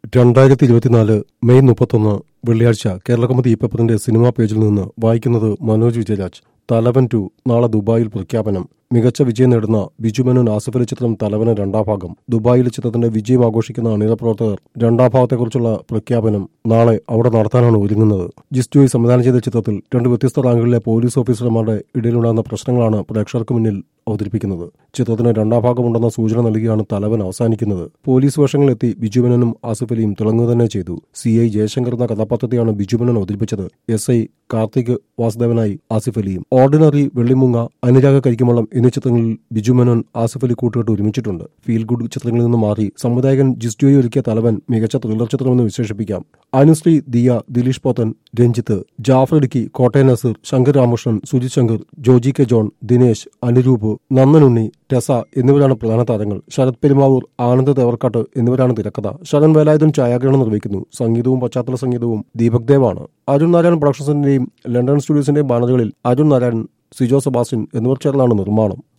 രണ്ടായിരത്തി ഇരുപത്തിനാല് മെയ് മുപ്പത്തൊന്ന് വെള്ളിയാഴ്ച കേരളകൗമുദി പേപ്പറിന്റെ സിനിമാ പേജിൽ നിന്ന് വായിക്കുന്നത് മനോജ് വിജയരാജ് തലവൻ ടു നാളെ ദുബായിൽ പ്രഖ്യാപനം മികച്ച വിജയം നേടുന്ന ബിജു മേനോൻ ആസിഫ് അലി ചിത്രം തലവന് രണ്ടാം ഭാഗം ദുബായിലെ ചിത്രത്തിന്റെ വിജയം ആഘോഷിക്കുന്ന അണിയറ പ്രവർത്തകർ രണ്ടാം ഭാഗത്തെക്കുറിച്ചുള്ള പ്രഖ്യാപനം നാളെ അവിടെ നടത്താനാണ് ഒരുങ്ങുന്നത് ജിസ്റ്റോയി സംവിധാനം ചെയ്ത ചിത്രത്തിൽ രണ്ട് വ്യത്യസ്ത റാങ്കുകളിലെ പോലീസ് ഓഫീസർമാരുടെ ഇടയിലുണ്ടാകുന്ന പ്രശ്നങ്ങളാണ് പ്രേക്ഷകർക്ക് മുന്നിൽ അവതരിപ്പിക്കുന്നത് ചിത്രത്തിന് രണ്ടാം ഭാഗമുണ്ടെന്ന സൂചന നൽകിയാണ് തലവൻ അവസാനിക്കുന്നത് പോലീസ് വേഷങ്ങളിലെത്തി ബിജുമനനും ആസിഫ് അലിയും തിളങ്ങുക തന്നെ ചെയ്തു സി ഐ ജയശങ്കർ എന്ന കഥാപാത്രത്തെയാണ് ബിജുമനൻ അവതരിപ്പിച്ചത് എസ് ഐ കാർത്തിക് വാസുദേവനായി ആസിഫ് അലിയും ഓർഡിനറി വെള്ളിമുങ്ങ അനുരാഗ കരിക്കുമള്ളം എന്നീ ചിത്രങ്ങളിൽ ബിജുമനോൻ ആസിഫ് അലി കൂട്ടുകെട്ട് ഒരുമിച്ചിട്ടുണ്ട് ഫീൽ ഗുഡ് ചിത്രങ്ങളിൽ നിന്ന് മാറി സംവിധായകൻ ജിസ്ജോയി ഒരുക്കിയ തലവൻ മികച്ച ത്രില്ലർ ചിത്രമെന്ന് വിശേഷിപ്പിക്കാം അനുശ്രീ ദിയ ദിലീഷ് പോത്തൻ രഞ്ജിത്ത് ജാഫർ ഇടുക്കി കോട്ടയം നസീർ ശങ്കർ രാമകൃഷ്ണൻ സുജിത് ശങ്കർ ജോജി കെ ജോൺ ദിനേശ് അനുരൂപ് നന്ദനുണ്ണി ടെസ എന്നിവരാണ് പ്രധാന താരങ്ങൾ ശരത് പെരുമാവൂർ ആനന്ദ് തേവർക്കാട്ട് എന്നിവരാണ് തിരക്കഥ ശരൺ വേലായുധൻ ഛായാഗ്രഹണം നിർവഹിക്കുന്നു സംഗീതവും പശ്ചാത്തല സംഗീതവും ദീപക് ദേവാണ് അരുൺ നാരായൺ പ്രൊഡക്ഷൻസിന്റെയും ലണ്ടൻ സ്റ്റുഡിയോസിന്റെയും ബാനറുകളിൽ അരുൺ നാരായൺ സിജോ സെബാസ്റ്റ്യൻ എന്നിവർ ചേർന്നാണ് നിർമ്മാണം